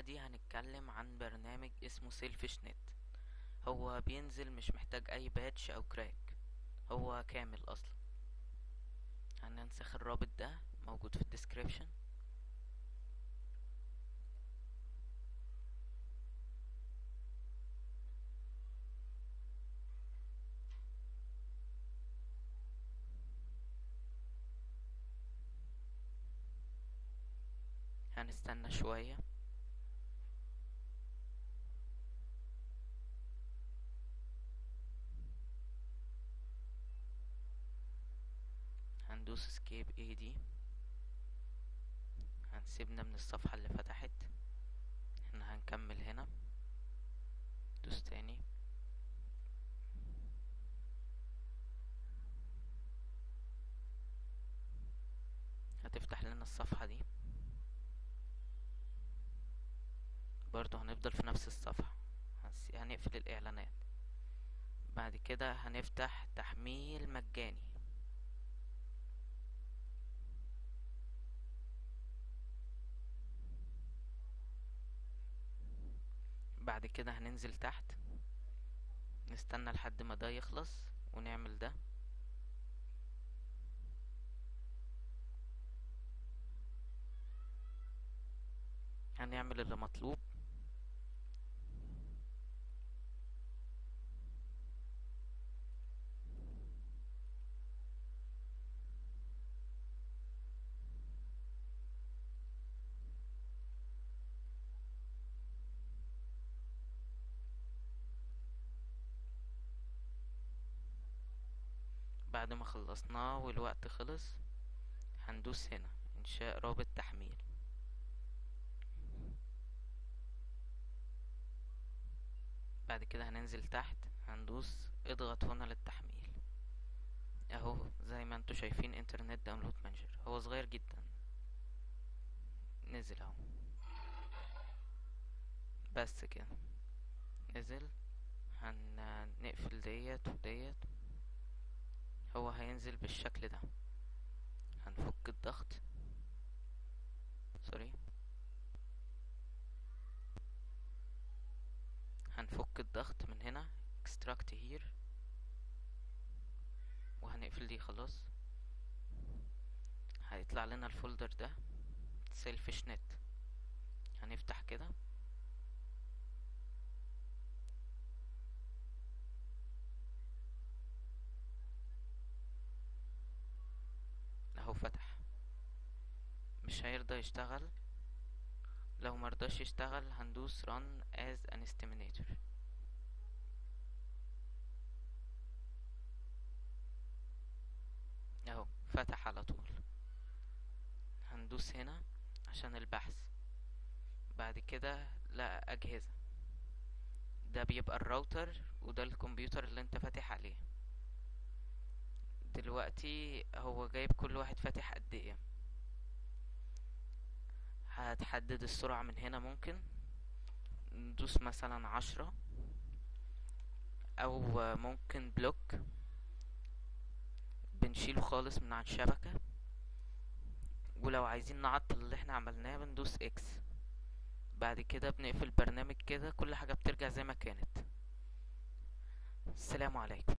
دي هنتكلم عن برنامج اسمه سيلفش نت هو بينزل مش محتاج اي باتش او كراك هو كامل اصلا هننسخ الرابط ده موجود في الديسكريبشن هنستنى شوية هندوس اسكيب اي دي هنسيبنا من الصفحة اللي فتحت احنا هنكمل هنا دوس تاني هتفتح لنا الصفحة دي برضو هنفضل في نفس الصفحة هنس- هنقفل الإعلانات بعد كده هنفتح تحميل مجاني بعد كده هننزل تحت نستنى لحد ما ده يخلص ونعمل ده هنعمل اللي مطلوب بعد ما خلصناه والوقت خلص هندوس هنا انشاء رابط تحميل بعد كده هننزل تحت هندوس اضغط هنا للتحميل اهو زي ما انتوا شايفين انترنت داونلود مانجر هو صغير جدا نزل اهو بس كده نزل هنقفل ديت وديت هو هينزل بالشكل ده هنفك الضغط سوري هنفك الضغط من هنا extract here وهنقفل دي خلاص هيطلع لنا الفولدر ده سيلفش نت هنفتح كده اهو فتح مش هيرضى يشتغل لو مرضاش يشتغل هندوس run as an estimator اهو فتح على طول هندوس هنا عشان البحث بعد كده لا اجهزة ده بيبقى الراوتر وده الكمبيوتر اللي انت فاتح عليه دلوقتي هو جايب كل واحد فاتح قد ايه هتحدد السرعة من هنا ممكن ندوس مثلا عشرة او ممكن بلوك بنشيله خالص من على الشبكة ولو عايزين نعطل اللي احنا عملناه بندوس اكس بعد كده بنقفل برنامج كده كل حاجة بترجع زي ما كانت السلام عليكم